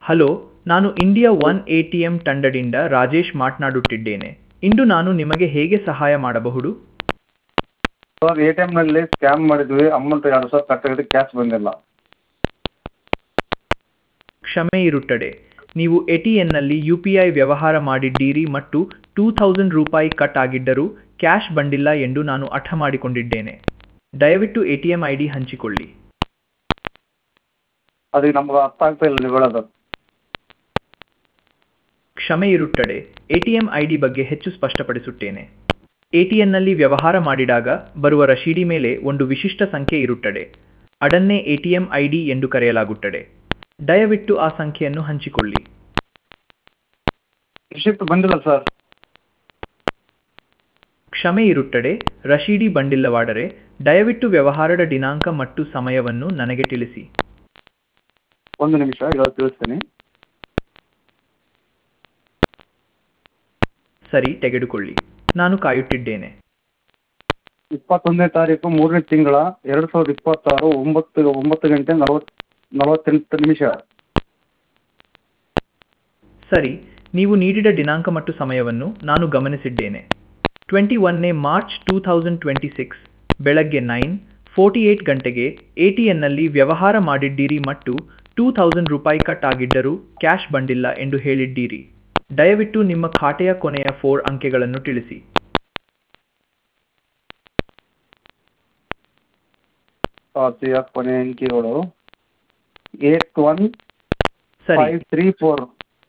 Hello ನಾನು India one A T M ತಂಡದಿಂದ ರಾಜೇಶ್ ಮಾತನಾಡುತ್ತಿದ್ದೇನೆ ಇಂದು ನಾನು ನಿಮಗೆ ಹೇಗೆ ಸಹಾಯ ಮಾಡಬಹುದು ಸರ್ ಎ ಟಿ ಎಮ್ನಲ್ಲಿ ಸ್ಕ್ಯಾಮ್ ಮಾಡಿದ್ವಿ ಅಮೌಂಟ್ ಎರಡು ಸಾವಿರ ಕಟ್ಟಾಗಿದೆ ಕ್ಯಾಶ್ ಬಂದಿಲ್ಲ ಕ್ಷಮೆ ಇರುತ್ತದೆ ನೀವು ಎ ಟಿ ಎನ್ನಲ್ಲಿ ಯು ಪಿ ಐ ವ್ಯವಹಾರ ಮಾಡಿದ್ದೀರಿ ಮತ್ತು ಟೂ ಥೌಸಂಡ್ ರೂಪಾಯಿ ಕಟ್ ಆಗಿದ್ದರೂ ಕ್ಯಾಶ್ ಬಂದಿಲ್ಲ ಎಂದು ನಾನು ಅರ್ಥ ಮಾಡಿಕೊಂಡಿದ್ದೇನೆ ದಯವಿಟ್ಟು A T M I D ಹಂಚಿಕೊಳ್ಳಿ ಅದಕ್ಕೆ ನಮ್ಗೆ ಅರ್ಥ ಆಗ್ತಾ ಇಲ್ಲ ನೀವು ಹೇಳೋದು ಕ್ಷಮೆ ಇರುತ್ತದೆ A T M I D ಬಗ್ಗೆ ಹೆಚ್ಚು ಸ್ಪಷ್ಟಪಡಿಸುತ್ತೇನೆ ಎ ಟಿ ಎನ್ನಲ್ಲಿ ವ್ಯವಹಾರ ಮಾಡಿದಾಗ ಬರುವ ರಶೀದಿ ಮೇಲೆ ಒಂದು ವಿಶಿಷ್ಟ ಸಂಖ್ಯೆ ಇರುತ್ತದೆ ಅದನ್ನೇ A T M I D ಎಂದು ಕರೆಯಲಾಗುತ್ತದೆ ದಯವಿಟ್ಟು ಆ ಸಂಖ್ಯೆಯನ್ನು ಹಂಚಿಕೊಳ್ಳಿ ರಿಸಿಪ್ಟ್ ಬಂದಿಲ್ಲ ಸರ್ ಕ್ಷಮೆ ಇರುತ್ತದೆ ರಶೀದಿ ಬಂದಿಲ್ಲವಾದರೆ ದಯವಿಟ್ಟು ವ್ಯವಹಾರದ ದಿನಾಂಕ ಮತ್ತು ಸಮಯವನ್ನು ನನಗೆ ತಿಳಿಸಿ ಒಂದು ನಿಮಿಷ ಇವಾಗ ತಿಳಿಸ್ತೀನಿ ಸರಿ ತೆಗೆದುಕೊಳ್ಳಿ ನಾನು ಕಾಯುತ್ತಿದ್ದೇನೆ ಇಪ್ಪತ್ತೊಂದನೇ ತಾರೀಕು ಮೂರನೇ ತಿಂಗಳ ಎರಡು ಸಾವಿರದ ಇಪ್ಪತ್ತಾರು ಒಂಬತ್ತು ಒಂಬತ್ತು ಗಂಟೆ ನಲವತ್ತು ನಲವತ್ತೆಂಟು ನಿಮಿಷ ಸರಿ ನೀವು ನೀಡಿದ ದಿನಾಂಕ ಮತ್ತು ಸಮಯವನ್ನು ನಾನು ಗಮನಿಸಿದ್ದೇನೆ ಟ್ವೆಂಟಿ ಒನ್ನೇ March two thousand twenty six ಬೆಳಗ್ಗೆ ನೈನ್ ಫೋರ್ಟಿ ಏಟ್ ಗಂಟೆಗೆ ಎ ಟಿ ಎನ್ನಲ್ಲಿ ವ್ಯವಹಾರ ಮಾಡಿದ್ದೀರಿ ಮತ್ತು ಟೂ ಥೌಸಂಡ್ ರೂಪಾಯಿ ಕಟ್ ಆಗಿದ್ದರೂ ಕ್ಯಾಶ್ ಬಂದಿಲ್ಲ ಎಂದು ಹೇಳಿದ್ದೀರಿ ದಯವಿಟ್ಟು ನಿಮ್ಮ ಖಾತೆಯ ಕೊನೆಯ ಫೋರ್ ಅಂಕೆಗಳನ್ನು ತಿಳಿಸಿ ಖಾತೆಯ ಕೊನೆ ಅಂಕಿಗಳು ಏಟ್ ಒನ್ ಸರಿ ಫೈವ್ ತ್ರೀ ಫೋರ್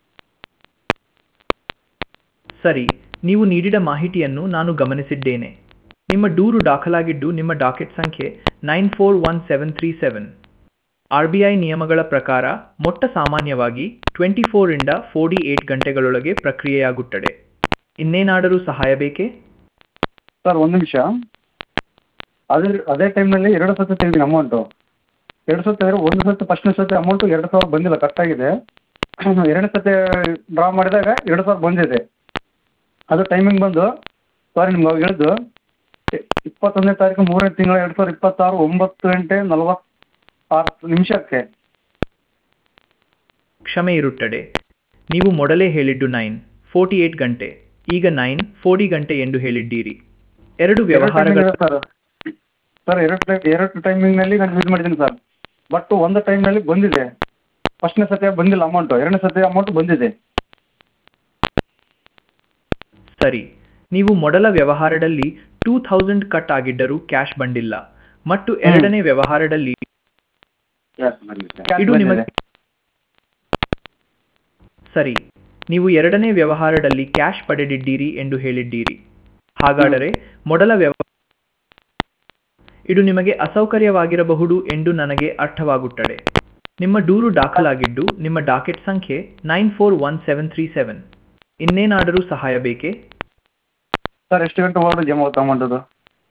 ಸರಿ ನೀವು ನೀಡಿದ ಮಾಹಿತಿಯನ್ನು ನಾನು ಗಮನಿಸಿದ್ದೇನೆ ನಿಮ್ಮ ದೂರು ದಾಖಲಾಗಿದ್ದು ನಿಮ್ಮ ಡಾಕೆಟ್ ಸಂಖ್ಯೆ nine four one seven three seven R B I ನಿಯಮಗಳ ಪ್ರಕಾರ ಮೊಟ್ಟ ಸಾಮಾನ್ಯವಾಗಿ ಟ್ವೆಂಟಿ ಫೋರಿಂದ ಫೋರ್ಟಿ ಏಟ್ ಗಂಟೆಗಳೊಳಗೆ ಪ್ರಕ್ರಿಯೆಯಾಗುತ್ತದೆ ಇನ್ನೇನಾದರೂ ಸಹಾಯ ಬೇಕೇ ಸರ್ ಒಂದು ನಿಮಿಷ ಅದೇ ಅದೇ ಟೈಮ್ನಲ್ಲಿ ಎರಡು ಸತಿ ತೆಗೆದಿನಿ ಅಮೌಂಟು ಎರಡು ಸತಿ ತೆಗೆದ್ರೆ ಒಂದು ಸತಿ ಫಸ್ಟ್ನೇ ಸತಿ ಅಮೌಂಟು ಎರಡು ಸಾವಿರ ಬಂದಿಲ್ಲ ಕಟ್ಟಾಗಿದೆ ಎರಡನೇ ಸತಿ ಡ್ರಾ ಮಾಡಿದಾಗ ಎರಡು ಸಾವಿರ ಬಂದಿದೆ ಅದು ಟೈಮಿಂಗ್ ಬಂದು ಸಾರಿ ನಿಮ್ಗೆ ಅವಾಗ ಹೇಳಿದ್ದು ಇ- ಇಪ್ಪತ್ತೊಂದನೇ ತಾರೀಕು ಮೂರನೇ ತಿಂಗಳ ಎರಡು ಸಾವಿರದ ಇಪ್ಪತ್ತಾರು ಒಂಬತ್ತು ಗಂಟೆ ನಲವತ್ತಾರು ನಿಮಿಷಕ್ಕೆ ಕ್ಷಮೆ ಇರುತ್ತದೆ ನೀವು ಮೊದಲೇ ಹೇಳಿದ್ದು ನೈನ್ ಫೋರ್ಟಿ ಏಟ್ ಗಂಟೆ ಈಗ ನೈನ್ ಫೋರ್ಟಿ ಗಂಟೆ ಎಂದು ಹೇಳಿದ್ದೀರಿ ಎರಡು ವ್ಯವಹಾರಗಳ ಸರ್ ಸರ್ ಎರಡು ಟೈಮ್ ಎರಡು ಟೈಮಿಂಗ್ನಲ್ಲಿ ನಾನು ಯೂಸ್ ಮಾಡಿದ್ದೀನಿ ಸರ್ ಬಟ್ ಒಂದು ಟೈಮ್ನಲ್ಲಿ ಬಂದಿದೆ ಫಸ್ಟ್ನೇ ಸತಿ ಬಂದಿಲ್ಲ ಅಮೌಂಟು ಎರಡನೇ ಸತಿ ಅಮೌಂಟ್ ಬಂದಿದೆ ಸರಿ ನೀವು ಮೊದಲ ವ್ಯವಹಾರದಲ್ಲಿ ಟೂ ಥೌಸಂಡ್ ಕಟ್ ಆಗಿದ್ದರೂ ಕ್ಯಾಶ್ ಬಂದಿಲ್ಲ ಮತ್ತು ಎರಡನೇ ವ್ಯವಹಾರದಲ್ಲಿ Cash ಇದು ಬಂದಿದೆ. ನಿಮಗೆ ಸರಿ ನೀವು ಎರಡನೇ ವ್ಯವಹಾರದಲ್ಲಿ ಕ್ಯಾಶ್ ಪಡೆದಿದ್ದೀರಿ ಎಂದು ಹೇಳಿದ್ದೀರಿ ಹಾಗಾದರೆ ಮೊದಲ ವ್ಯವ ಇದು ನಿಮಗೆ ಅಸೌಕರ್ಯವಾಗಿರಬಹುದು ಎಂದು ನನಗೆ ಅರ್ಥವಾಗುತ್ತದೆ ನಿಮ್ಮ ದೂರು ದಾಖಲಾಗಿದ್ದು ನಿಮ್ಮ ಡಾಕೆಟ್ ಸಂಖ್ಯೆ nine four one seven three seven ಇನ್ನೇನಾದರೂ ಸಹಾಯ ಬೇಕೇ ಸರ್ ಎಷ್ಟು ಗಂಟೆ ಒಳಗಡೆ ಜಮಾ ಆಗುತ್ತೆ ಅಮೌಂಟ್ ಅದು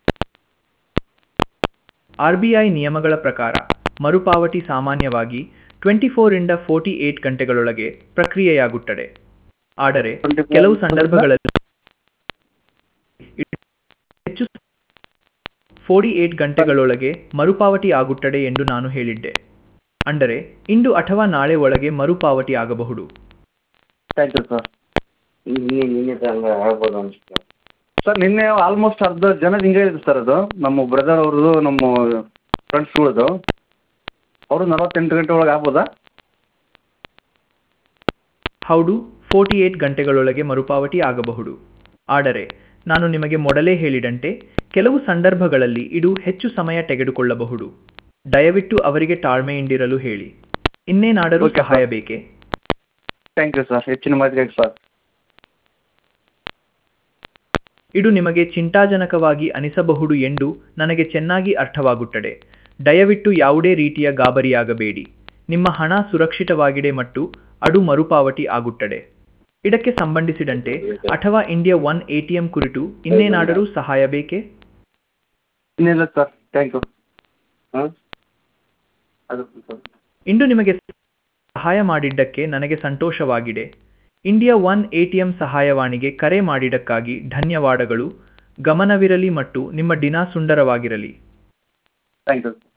ಆರ್ ಬಿ ಐ ನಿಯಮಗಳ ಪ್ರಕಾರ ಮರುಪಾವತಿ ಸಾಮಾನ್ಯವಾಗಿ ಟ್ವೆಂಟಿ ಫೋರಿಂದ ಫೋರ್ಟಿ ಏಟ್ ಗಂಟೆಗಳೊಳಗೆ ಪ್ರಕ್ರಿಯೆಯಾಗುತ್ತದೆ ಆದರೆ 24 ಕೆಲವು ಸಂದರ್ಭಗಳಲ್ಲಿ ಹೆಚ್ಚು ಫೋರ್ಟಿ ಏಟ್ ಗಂಟೆಗಳೊಳಗೆ ಮರುಪಾವತಿ ಆಗುತ್ತದೆ ಎಂದು ನಾನು ಹೇಳಿದ್ದೆ ಅಂದರೆ ಇಂದು ಅಥವಾ ನಾಳೆ ಒಳಗೆ ಮರುಪಾವತಿ ಆಗಬಹುದು ಥ್ಯಾಂಕ್ ಯು ಸರ್ ನಿನ್ನೆ ನಿನ್ನೆ ಹಂಗೆ ಆಗ್ಬೋದು ಅನಿಸ್ತು ಸರ್ ನಿನ್ನೆ ಆಲ್ಮೋಸ್ಟ್ ಅರ್ಧ ಜನದ ಹಿಂಗೆ ಇದೆ ಸರ್ ಅದು ನಮ್ಮ ಬ್ರದರ್ ಅವ್ರದ್ದು ನಮ್ಮ ಫ್ರೆಂಡ್ಸ್ಗಳದು ಅವರು ನಲವತ್ತೆಂಟು ಗಂಟೆ ಒಳಗೆ ಆಗ್ಬೋದಾ ಹೌದು ಫೋರ್ಟಿ ಏಟ್ ಗಂಟೆಗಳೊಳಗೆ ಮರುಪಾವತಿ ಆಗಬಹುದು ಆದರೆ ನಾನು ನಿಮಗೆ ಮೊದಲೇ ಹೇಳಿದಂತೆ ಕೆಲವು ಸಂದರ್ಭಗಳಲ್ಲಿ ಇದು ಹೆಚ್ಚು ಸಮಯ ತೆಗೆದುಕೊಳ್ಳಬಹುದು ದಯವಿಟ್ಟು ಅವರಿಗೆ ತಾಳ್ಮೆಯಿಂದಿರಲು ಹೇಳಿ ಇನ್ನೇನಾದರೂ Okay, sir. ಸಹಾಯ ಬೇಕೇ ಥ್ಯಾಂಕ್ ಯು ಸರ್ ಹೆಚ್ಚಿನ ಮಾಹಿತಿಗಾಗಿ ಸರ್ ಇದು ನಿಮಗೆ ಚಿಂತಾಜನಕವಾಗಿ ಅನಿಸಬಹುದು ಎಂದು ನನಗೆ ಚೆನ್ನಾಗಿ ಅರ್ಥವಾಗುತ್ತದೆ ದಯವಿಟ್ಟು ಯಾವುದೇ ರೀತಿಯ ಗಾಬರಿಯಾಗಬೇಡಿ ನಿಮ್ಮ ಹಣ ಸುರಕ್ಷಿತವಾಗಿದೆ ಮತ್ತು ಅದು ಮರುಪಾವತಿ ಆಗುತ್ತದೆ ಇದಕ್ಕೆ ಸಂಬಂಧಿಸಿದಂತೆ ಅಥವಾ ಇಂಡಿಯಾ ಒನ್ ಎಟಿಎಂ ಕುರಿತು ಇನ್ನೇನಾದರೂ ಸಹಾಯ ಬೇಕೇ ಇನ್ನಿಲ್ಲ ಸರ್ ಥ್ಯಾಂಕ್ ಯು ಹಾಂ ಅದು ಸರ್ ಇಂದು ನಿಮಗೆ ಸಹಾಯ ಮಾಡಿದ್ದಕ್ಕೆ ನನಗೆ ಸಂತೋಷವಾಗಿದೆ ಇಂಡಿಯಾ ಒನ್ ಎಟಿಎಂ ಸಹಾಯವಾಣಿಗೆ ಕರೆ ಮಾಡಿದ್ದಕ್ಕಾಗಿ ಧನ್ಯವಾದಗಳು ಗಮನವಿರಲಿ ಮತ್ತು ನಿಮ್ಮ ದಿನ ಸುಂದರವಾಗಿರಲಿ ಥ್ಯಾಂಕ್ ಯು